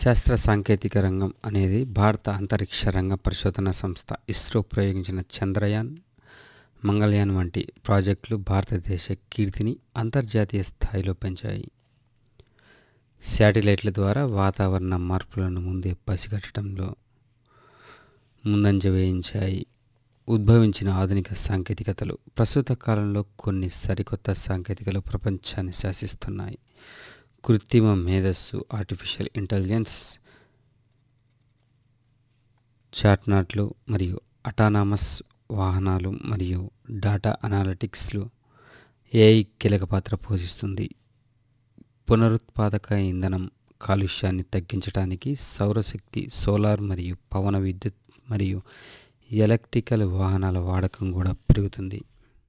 శాస్త్ర సాంకేతిక రంగం అనేది భారత అంతరిక్ష రంగ పరిశోధన సంస్థ ఇస్రో ప్రయోగించిన చంద్రయాన్ మంగళయాన్ వంటి ప్రాజెక్టులు భారతదేశ కీర్తిని అంతర్జాతీయ స్థాయిలో పెంచాయి శాటిలైట్ల ద్వారా వాతావరణ మార్పులను ముందే పసిగట్టడంలో ముందంజ వేయించాయి ఉద్భవించిన ఆధునిక సాంకేతికతలు ప్రస్తుత కాలంలో కొన్ని సరికొత్త సాంకేతికలు ప్రపంచాన్ని శాసిస్తున్నాయి కృత్రిమ మేధస్సు ఆర్టిఫిషియల్ ఇంటెలిజెన్స్ చాట్నాట్లు మరియు అటానమస్ వాహనాలు మరియు డాటా అనాలిటిక్స్లు ఏఐ కీలక పాత్ర పోషిస్తుంది పునరుత్పాదక ఇంధనం కాలుష్యాన్ని తగ్గించడానికి సౌరశక్తి సోలార్ మరియు పవన విద్యుత్ మరియు ఎలక్ట్రికల్ వాహనాల వాడకం కూడా పెరుగుతుంది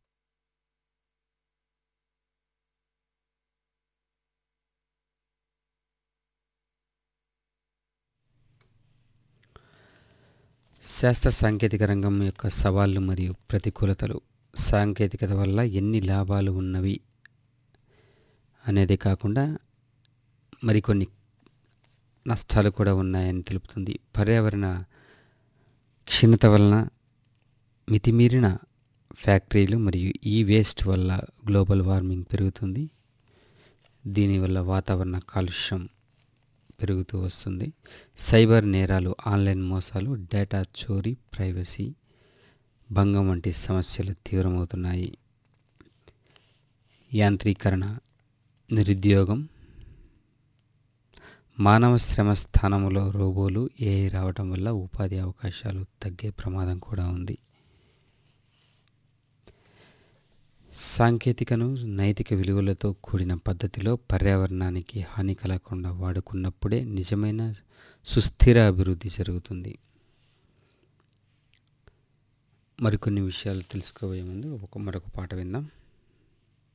శాస్త్ర సాంకేతిక రంగం యొక్క సవాళ్ళు మరియు ప్రతికూలతలు సాంకేతికత వల్ల ఎన్ని లాభాలు ఉన్నవి అనేది కాకుండా మరికొన్ని నష్టాలు కూడా ఉన్నాయని తెలుపుతుంది పర్యావరణ క్షీణత వలన మితిమీరిన ఫ్యాక్టరీలు మరియు ఈ వేస్ట్ వల్ల గ్లోబల్ వార్మింగ్ పెరుగుతుంది దీనివల్ల వాతావరణ కాలుష్యం పెరుగుతూ వస్తుంది సైబర్ నేరాలు ఆన్లైన్ మోసాలు డేటా చోరీ ప్రైవసీ భంగం వంటి సమస్యలు తీవ్రమవుతున్నాయి యాంత్రీకరణ నిరుద్యోగం మానవ శ్రమ స్థానంలో రోబోలు ఏఐ రావడం వల్ల ఉపాధి అవకాశాలు తగ్గే ప్రమాదం కూడా ఉంది సాంకేతికను నైతిక విలువలతో కూడిన పద్ధతిలో పర్యావరణానికి హాని కలగకుండా వాడుకున్నప్పుడే నిజమైన సుస్థిర అభివృద్ధి జరుగుతుంది మరికొన్ని విషయాలు తెలుసుకోబోయే ముందు ఒక మరొక పాట విందాం